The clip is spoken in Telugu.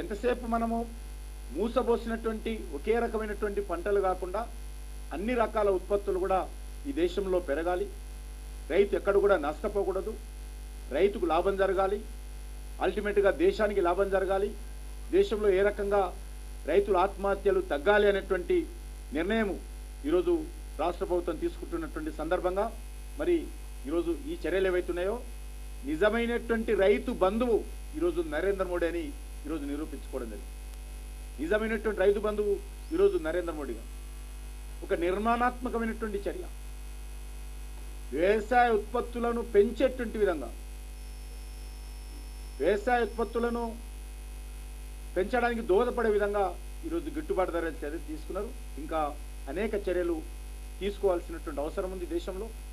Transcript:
ఎంతసేపు మనము మూసబోసినటువంటి ఒకే రకమైనటువంటి పంటలు కాకుండా అన్ని రకాల ఉత్పత్తులు కూడా ఈ దేశంలో పెరగాలి రైతు ఎక్కడ కూడా నష్టపోకూడదు రైతుకు లాభం జరగాలి అల్టిమేట్గా దేశానికి లాభం జరగాలి దేశంలో ఏ రకంగా రైతుల ఆత్మహత్యలు తగ్గాలి అనేటువంటి నిర్ణయం ఈరోజు రాష్ట్ర ప్రభుత్వం తీసుకుంటున్నటువంటి సందర్భంగా మరి ఈరోజు ఈ చర్యలు ఏవైతున్నాయో నిజమైనటువంటి రైతు బంధువు ఈరోజు నరేంద్ర మోడీ అని ఈరోజు నిరూపించుకోవడం జరిగింది నిజమైనటువంటి రైతు బంధువు ఈరోజు నరేంద్ర మోడీ గారు ఒక నిర్మాణాత్మకమైనటువంటి చర్య వ్యవసాయ ఉత్పత్తులను పెంచేటువంటి విధంగా వ్యవసాయ ఉత్పత్తులను పెంచడానికి దోహదపడే విధంగా ఈరోజు గిట్టుబాటు ధర చర్య తీసుకున్నారు ఇంకా అనేక చర్యలు తీసుకోవాల్సినటువంటి అవసరం ఉంది దేశంలో